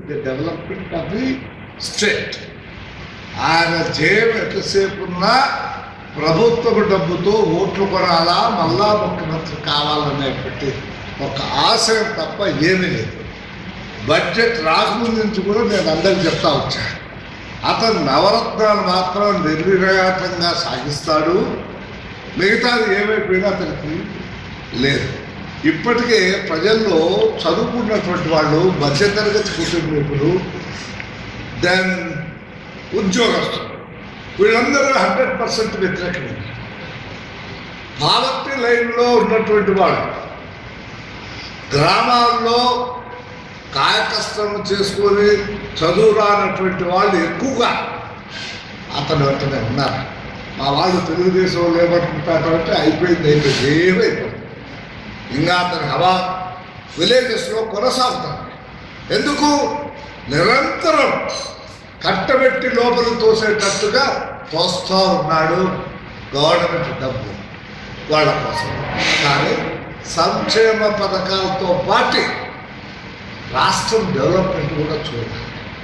The development of the state ఆయన జయం ఎంతసేపు ఉన్నా ప్రభుత్వ డబ్బుతో ఓట్లు కొనాలా మళ్ళా ముఖ్యమంత్రి కావాలనేటువంటి ఒక ఆశయం తప్ప ఏమీ లేదు బడ్జెట్ రాకముందు నుంచి కూడా నేను అందరికి చెప్తా వచ్చా అతను నవరత్నాలు మాత్రం నిర్విఘాతంగా సాగిస్తాడు మిగతాది ఏమైపోయినా అతనికి లేదు ఇప్పటికే ప్రజల్లో చదువుకున్నటువంటి వాళ్ళు మధ్యతరగతి కుటుంబీకులు దెన్ ఉద్యోగస్తులు వీళ్ళందరూ హండ్రెడ్ పర్సెంట్ వ్యతిరేకమే పావర్టీ లైన్లో ఉన్నటువంటి వాళ్ళు గ్రామాల్లో కాయకష్టం చేసుకొని చదువు రానటువంటి వాళ్ళు ఎక్కువగా అతను వెంటనే ఉన్నారు మా వాళ్ళు తెలుగుదేశం వాళ్ళు ఏమనుకుంటారు అంటే అయిపోయింది అయిపోయింది ఏమైపోయింది ఇంకా అతని హవా విలేజెస్లో కొనసాగుతారు ఎందుకు నిరంతరం కట్టబెట్టి లోపల తోసేటట్టుగా తోస్తూ ఉన్నాడు గవర్నమెంట్ డబ్బు వాళ్ళ కోసం కానీ సంక్షేమ పథకాలతో పాటు రాష్ట్రం డెవలప్మెంట్ కూడా చూడాలి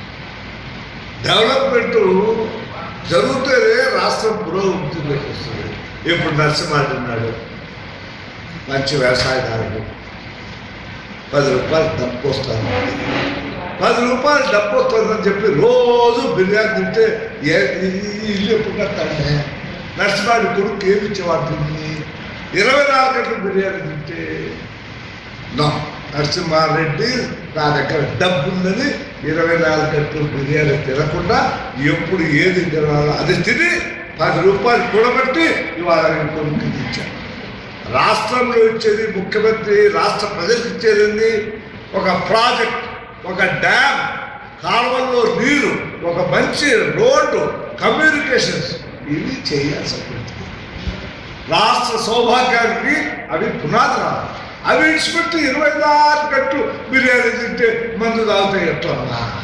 డెవలప్మెంట్ జరుగుతూనే రాష్ట్రం పురోగతిలోకి వస్తుంది ఇప్పుడు నరసింహారెడ్డి ఉన్నాడు మంచి వ్యవసాయదారుడు పది రూపాయలు డబ్బు వస్తాను పది రూపాయలు డబ్బు వస్తుందని చెప్పి రోజు బిర్యానీ తింటే ఏ ఈ- ఈ ఇల్లు ఎప్పుడు కట్టాడే నరసింహారెడ్డి కొడుకు ఏమి ఇచ్చేవాడు తిని ఇరవై నాలుగు గంటలు బిర్యానీ తింటే నో నరసింహారెడ్డి నా దగ్గర డబ్బు ఉందని ఇరవై నాలుగు గంటలు బిర్యానీ తినకుండా ఎప్పుడు ఏది తినాలో అది తిని పది రూపాయలు కూడబెట్టి ఇవాళ కొడుకు ఇచ్చాడు రాష్ట్రంలో ఇచ్చేది ముఖ్యమంత్రి రాష్ట్ర ప్రజలకు ఇచ్చేది ఏంది? ఒక ప్రాజెక్ట్ ఒక డ్యామ్ కాలువల్లో నీరు ఒక మంచి రోడ్డు కమ్యూనికేషన్స్ ఇవి చేయాల్సినటువంటి రాష్ట్ర సౌభాగ్యానికి అవి పునాదురాలు అవి ఇచ్చిపెట్టి ఇరవై నాలుగు గంటలు బిర్యానీ తింటే మందు తాగుతాయి ఎట్లా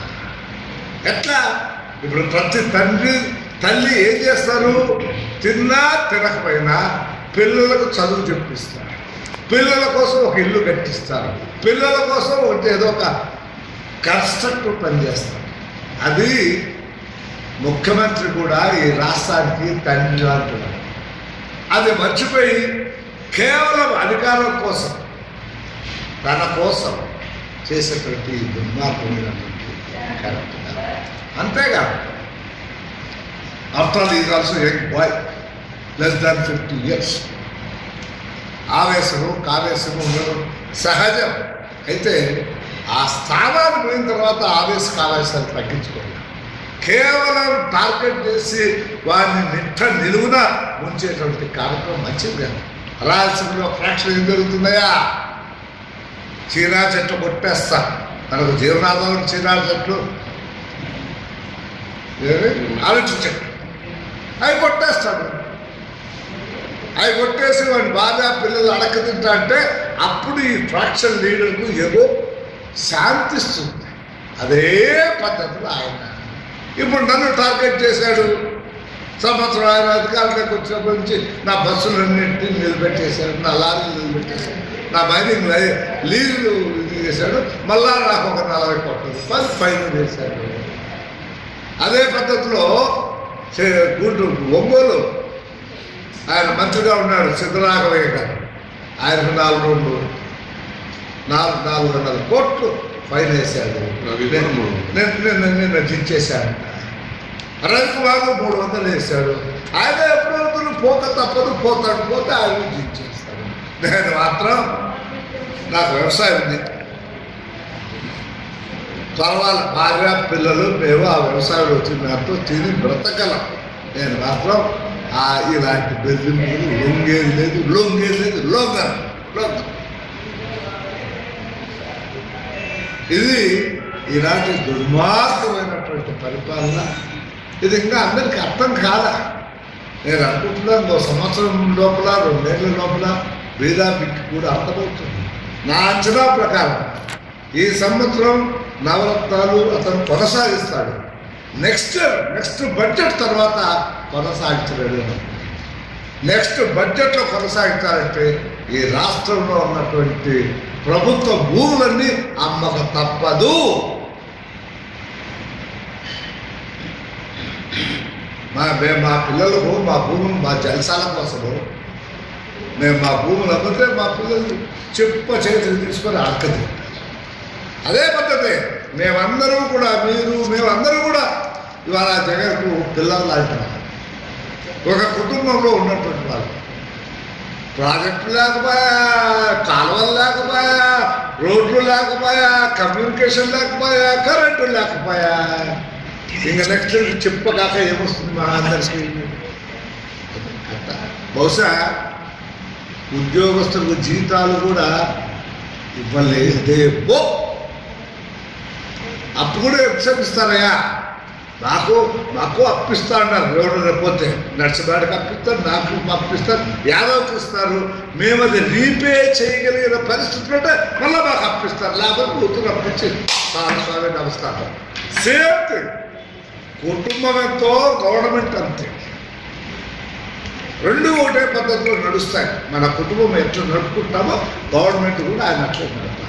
ఎట్లా ఇప్పుడు ప్రతి తండ్రి తల్లి ఏం చేస్తారు తిన్నా తినకపోయినా పిల్లలకు చదువు చెప్పిస్తారు పిల్లల కోసం ఒక ఇల్లు కట్టిస్తారు పిల్లల కోసం ఒకటి ఏదో ఒక కన్స్ట్రక్టివ్ పని చేస్తారు అది ముఖ్యమంత్రి కూడా ఈ రాష్ట్రానికి తండ్రి అంటున్నాడు అది మర్చిపోయి కేవలం అధికారం కోసం తన కోసం చేసేటువంటి ఈ దుర్మార్గమైనటువంటి కరెక్ట్ కాదు. అంతేకాదు after is also young boy less than fifty years ఆవేశము కావేశము ఉండడం సహజం అయితే ఆ స్థానానికి పోయిన తర్వాత ఆవేశ కావేశాలు తగ్గించుకోవాలి కేవలం టార్గెట్ చేసి వారిని నిట్ట నిలువున ఉంచేటువంటి కార్యక్రమం మంచిది కాదు రాయలసీమలో ఫ్రాక్షన్ ఏం జరుగుతున్నాయా చీనా చెట్లు కొట్టేస్తా మనకు జీవనాధారం చీనా చెట్లు ఏవి? అరటి చెట్లు అవి కొట్టేస్తాడు అవి కొట్టేసి వాడి భార్య పిల్లలు అడక తింటా అంటే అప్పుడు ఈ ఫ్రాక్షన్ లీడర్కు ఏదో శాంతిస్తుంది అదే పద్ధతిలో ఆయన ఇప్పుడు నన్ను టార్గెట్ చేశాడు సంవత్సరం ఆయన అధికారంలోకి వచ్చినప్పటి నుంచి నా బస్సులన్నింటినీ నిలబెట్టేశాడు నా లారీలు నిలబెట్టేశాడు నా మైనింగ్ లీజులు ఇది చేశాడు మళ్ళా నాకు ఒక నలభై కోట్ల రూపాయలు ఫైన్ వేశాడు అదే పద్ధతిలో చే- గుంటూరు ఒంగోలు ఆయన మంత్రిగా ఉన్నాడు సిద్ధరాఘవయ్య గారు ఆయనకు నాలుగు రెండు నాలుగు నాలుగు వందల కోట్లు ఫైన్ వేశాడు రవివర్మ. నేను నేను నిన్న దించేశాను రవికుమార్ మూడు వందలు వేశాడు ఆయన ఎప్పుడు పోక తప్పదు పోతాడు పోతే ఆయన దించేస్తాడు నేను మాత్రం నాకు వ్యవసాయం ఉంది పర్వాలేదు భార్య పిల్లలు మేము ఆ వ్యవసాయం వచ్చిన దాంతో తిని బ్రతకలం నేను మాత్రం ఆ ఇలాంటి బెదిరింపులు లొంగేది లేదు లొంగేది లేదు లొంగను లొంగను ఇది ఇలాంటి దుర్మార్గమైనటువంటి పరిపాలన ఇది ఇంకా అందరికీ అర్థం కాదా నేను అనుకుంటున్నాను ఒక సంవత్సరం లోపల రెండేళ్ల లోపల వేదాభికి కూడా అర్థమవుతుంది నా అంచనా ప్రకారం ఈ సంవత్సరం నవరత్నాలు అతను కొనసాగిస్తాడు నెక్స్ట్ నెక్స్ట్ బడ్జెట్ తర్వాత కొనసాగించలేడు నెక్స్ట్ బడ్జెట్లో కొనసాగించాలంటే ఈ రాష్ట్రంలో ఉన్నటువంటి ప్రభుత్వ భూములన్నీ అమ్మక తప్పదు మా మేము మా పిల్లలకు మా భూములు మా జలసాల కోసము మేము మా భూములు అమ్మితే మా పిల్లలు చెప్ప చేతులు తీసుకొని ఆడకది అదే పద్ధతి మేమందరం కూడా మీరు మేమందరం కూడా ఇవాళ జగన్కు పిల్లలు లాంటి వాళ్ళం. ఒక కుటుంబంలో ఉన్నటువంటి వాళ్ళు ప్రాజెక్టు లేకపోయా కాలువలు లేకపోయా రోడ్లు లేకపోయా కమ్యూనికేషన్ లేకపోయా కరెంటు లేకపోయా ఇంకా నెక్స్ట్ చెప్పగాక ఏమొస్తుంది మా అందరికీ అట్లా. బహుశా ఉద్యోగస్తులకు జీతాలు కూడా ఇవ్వలేదేమో అప్పు కూడా ఎప్పుడు ఇస్తారయ్యా నాకు మాకు అప్పిస్తా అన్నారు ఎవరు రేపోతే నర్సిబాడికి అప్పిస్తారు నాకు అప్పిస్తారు యాదవ్కి ఇస్తారు మేము అది రీపే చేయగలిగిన పరిస్థితులు ఉంటే మళ్ళీ మాకు అప్పిస్తారు లేకపోతే కూతురు అప్పించి స్వామి స్వామి నమస్కారం సేమ్ థింగ్ కుటుంబం ఎంతో గవర్నమెంట్ అంతే రెండు ఒకటే పద్ధతిలో నడుస్తాయి మన కుటుంబం ఎట్లా నడుపుకుంటామో గవర్నమెంట్ కూడా ఆయన అట్లా నడపాలి